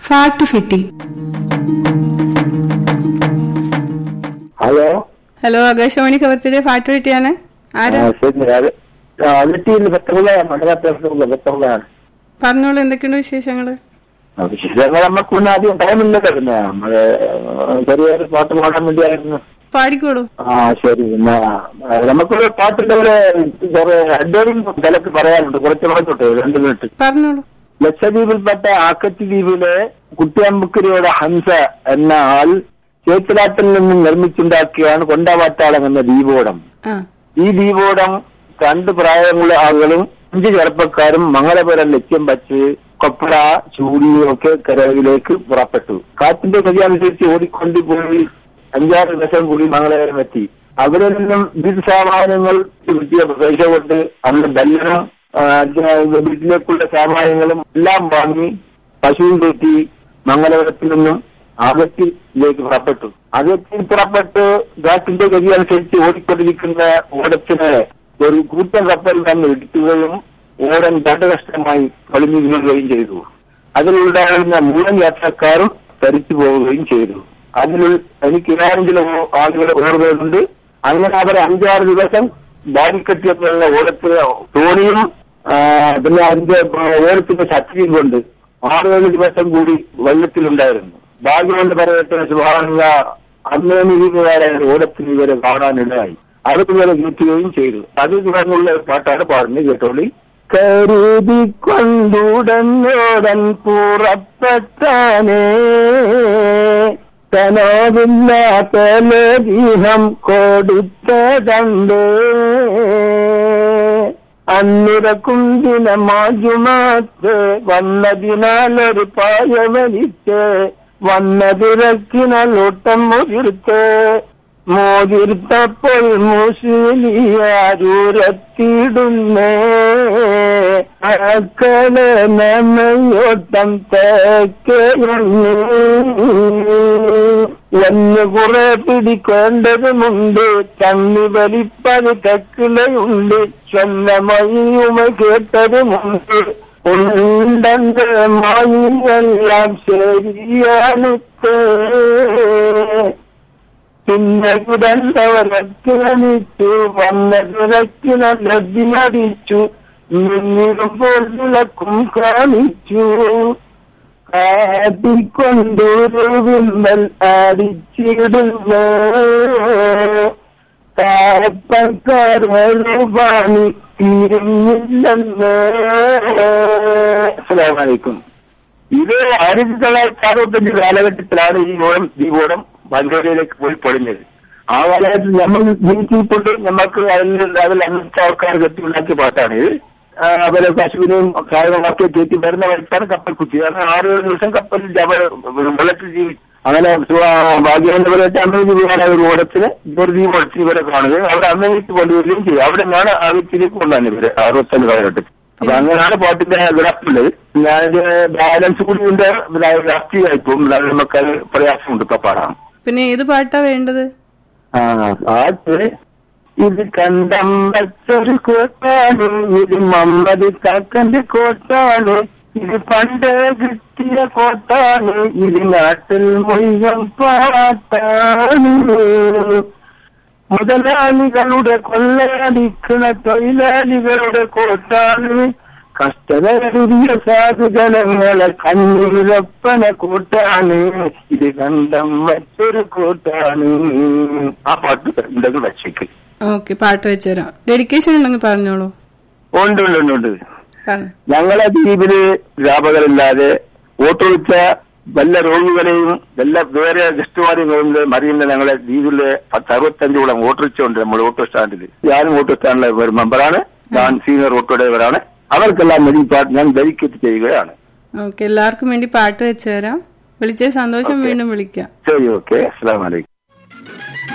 fat ഫിറ്റി hello hello Akashvani കവർത്തിയുടെ ഫാറ്റ് ഫിറ്റിയാണ് ആരാ ആ, ശരി അത് അതിർത്തിയിൽ പത്തുള്ള മണ്ഡലത്തിലുള്ള പത്തുള്ളതാണ് പറഞ്ഞോളൂ എന്തൊക്കെയുണ്ട് വിശേഷങ്ങള് വിശേഷങ്ങൾ നമുക്കൊന്നും ആദ്യം ടൈമില്ല തരുന്ന നമ്മള് ചെറിയൊരു പാട്ട് പാടാൻ വേണ്ടിയായിരുന്നു പാടിക്കോളൂ ആ ശരി എന്നാ ആ, നമുക്കൊരു പാട്ടിന്റെ ഒരു കുറെ അഡ്വൈസിംഗ് തലക്ക് പറയാനുണ്ട് കുറച്ച് പറഞ്ഞോട്ടെ രണ്ട് മിനിറ്റ് പറഞ്ഞോളൂ ലക്ഷദ്വീപിൽപ്പെട്ട ആക്കത്തി ദ്വീപിലെ കുട്ടിയമ്പുക്കരിയുടെ ഹംസ എന്ന ആൾ ചേത്തിലാട്ടിൽ നിന്നും നിർമ്മിച്ചുണ്ടാക്കിയാണ് കൊണ്ടാവാറ്റാളം എന്ന ദീപോടം ആ ഈ ദീപോടം രണ്ട് പ്രായമുള്ള ആളുകളും അഞ്ച് ചെറുപ്പക്കാരും മംഗലപുരം ലക്ഷ്യം വച്ച് കൊപ്പള ചൂടിയൊക്കെ കരയിലേക്ക് പുറപ്പെട്ടു കാറ്റിന്റെ ഗതി അനുസരിച്ച് ഓടിക്കൊണ്ട് പോയി അഞ്ചാറ് ദിവസം കൂടി മംഗലപുരം എത്തി അവിടെ നിന്നും വിവിധ സാമാനങ്ങൾ കിട്ടിയ പ്രദേശം കൊണ്ട് അന്ന് ബല്ലനം ആ, വീട്ടിലേക്കുള്ള സാമാനങ്ങളും എല്ലാം വാങ്ങി പശുവും കയറ്റി മംഗലപുരത്തിൽ നിന്നും ആഗത്തിലേക്ക് പുറപ്പെട്ടു ആഗത്തിൽ പുറപ്പെട്ട് കാറ്റിന്റെ ഗതി അനുസരിച്ച് ഓടിക്കൊണ്ടിരിക്കുന്ന ഓടത്തിന് ഒരു കൂട്ടം കപ്പൽ തന്നെ ഇടിക്കുകയും ഓടൻ കഷ്ടമായി പൊളിഞ്ഞു വീഴുകയും ചെയ്തു അതിലുണ്ടായിരുന്ന മുഴുവൻ യാത്രക്കാരും തരിച്ചു പോവുകയും ചെയ്തു അതിൽ എനിക്ക് ഏതെങ്കിലും ആളുകളെ ഓർമ്മയുണ്ട് അങ്ങനെ അവർ അഞ്ചാറ് ദിവസം ബാരിക്കെട്ടിയുള്ള ഓടത്തിന് തോണിയും ആ, പിന്നെ അതിന്റെ ഓരത്തിന്റെ ശക്തിയും കൊണ്ട് ആറേഴ് ദിവസം കൂടി വെള്ളത്തിലുണ്ടായിരുന്നു ഭാഗ്യം കൊണ്ട് പറയട്ടെ സുഹാനുള്ള അന്നേനിരിക്കുകാരെ ഓടത്തിന് ഇവരെ കാണാനിടയായി അത് ഇവരെ കയറ്റുകയും ചെയ്തു അത് തുടർന്നുള്ള ഒരു പാട്ടാണ് പാടുന്നത് കേട്ടോളി കരുതിക്കൊണ്ടുടനോടൻ പുറപ്പെട്ടാനേ തനോവില്ലാത്ത ദീഹം കൊടുത്തതണ്ട് അന്നിറക്കും ദിനമാജുമാത്ത് വന്നതിനാലൊരു പായ വലിച്ച് വന്നതിറക്കിനാൽ ഒട്ടം മുതിർത്ത് മോതിർത്തപ്പോൾ മുസ്ലിയാരൂരത്തിടുന്നേ അക്കളെ നമ്മയോട്ടം തേക്കയങ്ങ് എന്ന് കുറെ പിടിക്കേണ്ടതുമുണ്ട് തണ്ണി വലിപ്പത് തെക്കിലയുണ്ട് സ്വന്തമയുമ കേട്ടതുമുണ്ട് ഉണ്ടെന്റെ മയിലെല്ലാം ശരിയാണിത്തേ പിന്നെ കുടന്തവരക്കിളനിച്ചു വന്ന കിഴക്കിന ലഭ്യമടിച്ചു നിന്നിടുമ്പോൾ വിളക്കും കാണിച്ചു കാട്ടിക്കൊണ്ടൊരു വിമ്പൽ അടിച്ചിടുന്നു താരപ്പക്കാരൊരു പണി തിരിഞ്ഞില്ലെന്ന് അസ്സലാമലൈക്കും ഇത് ആയിരത്തി തൊള്ളായിരത്തി അറുപത്തഞ്ച് കാലഘട്ടത്തിലാണ് ഈ ഓണം ദീപോടം ബംഗാളിയിലേക്ക് പോയി പൊളിഞ്ഞത് ആ കാലഘട്ടത്തിൽ നമ്മൾ ജീവിച്ചിട്ടുണ്ട് നമുക്ക് അതിൽ അതിൽ അന്നത്തെ ആൾക്കാർ കെട്ടിയുണ്ടാക്കിയ പാട്ടാണ് ഇത് ആ, അവരെ പശുവിനെയും കാര്യങ്ങളൊക്കെ കയറ്റി വരുന്ന വഴിക്കാണ് കപ്പൽ കുത്തി കാരണം ആറ് ഏഴ് ദിവസം കപ്പലിൽ അവർ വെള്ളത്തിൽ ജീവിച്ചു അങ്ങനെ ഭാഗ്യവന്തപുരത്തെ അമേരിക്കയിലാണ് ഒരു ഓടത്തിന് ഒരു ദീപോടത്തിന് ഇവരെ കാണുകയും അവിടെ അമേരിക്ക കൊണ്ടുവരികയും ചെയ്യും അവിടെ നിന്നാണ് ആ വ്യക്തിയിലേക്ക് കൊണ്ടുവന്നത് ഇവര് അറുപത്തഞ്ച് കാലഘട്ടത്തിൽ അപ്പൊ അങ്ങനെയാണ് പാട്ടിന്റെ ഗ്രാഫിലുള്ളത് ഞാനിത് ബാലൻസ് കൂടി ഉണ്ട് രാഷ്ട്രീയമായി പോകും എന്നാലും നമുക്കത് പ്രയാസമുണ്ട് ഇപ്പൊ പാടാം പിന്നെ ഏത് പാട്ടാ വേണ്ടത് ആ പാട്ട് ഇത് കണ്ടം വച്ചൊരു കോട്ടാണ് ഇത് മമ്മദ് കാക്കന്റെ കോട്ടാണ് ഇത് പണ്ട് കിട്ടിയ കോട്ടാണ് ഇത് നാട്ടിൽ മുഴുവൻ പാട്ടാണ് മുതലാളികളുടെ കൊള്ളയടിക്കുന്ന തൊഴിലാളികളുടെ കോട്ടാണ് കഷ്ടതരുതിയ സാധുജനങ്ങളെ കണ്ണീരപ്പന കൂട്ടാണ് ഇത് കണ്ടം വച്ചൊരു കൂട്ടാണ് ആ പാട്ട് ഉണ്ടെങ്കിൽ വച്ചേക്ക് ഓക്കെ പാട്ട് വെച്ചുതരാം ഡെഡിക്കേഷൻ ഉണ്ടെങ്കിൽ പറഞ്ഞോളൂ ഉണ്ട് ഉണ്ട് ഉണ്ട് ഉണ്ട് പറഞ്ഞു ഞങ്ങളെ ദ്വീപില് വ്യാപകരില്ലാതെ ഓട്ടോറിച്ച വല്ല രോഗികളെയും വല്ല വേറെ ഗസ്റ്റുമാരെയും മറിയുന്ന ഞങ്ങളെ ദ്വീപിലെ പത്ത് അറുപത്തഞ്ചോളം ഓട്ടോറിച്ച ഉണ്ട് നമ്മുടെ ഓട്ടോ സ്റ്റാൻഡിൽ ഞാനും ഓട്ടോ സ്റ്റാൻഡിലെ ഒരു മെമ്പറാണ് ഞാൻ സീനിയർ ഓട്ടോ ഡ്രൈവറാണ് അവർക്കെല്ലാം വേണ്ടി പാട്ട് ഞാൻ ഡെഡിക്കേറ്റ് ചെയ്യുകയാണ് ഓക്കെ എല്ലാവർക്കും വേണ്ടി പാട്ട് വെച്ചുതരാം വിളിച്ച സന്തോഷം വീണ്ടും വിളിക്കാം ശരി ഓക്കെ അസ്സാം വലൈക്കും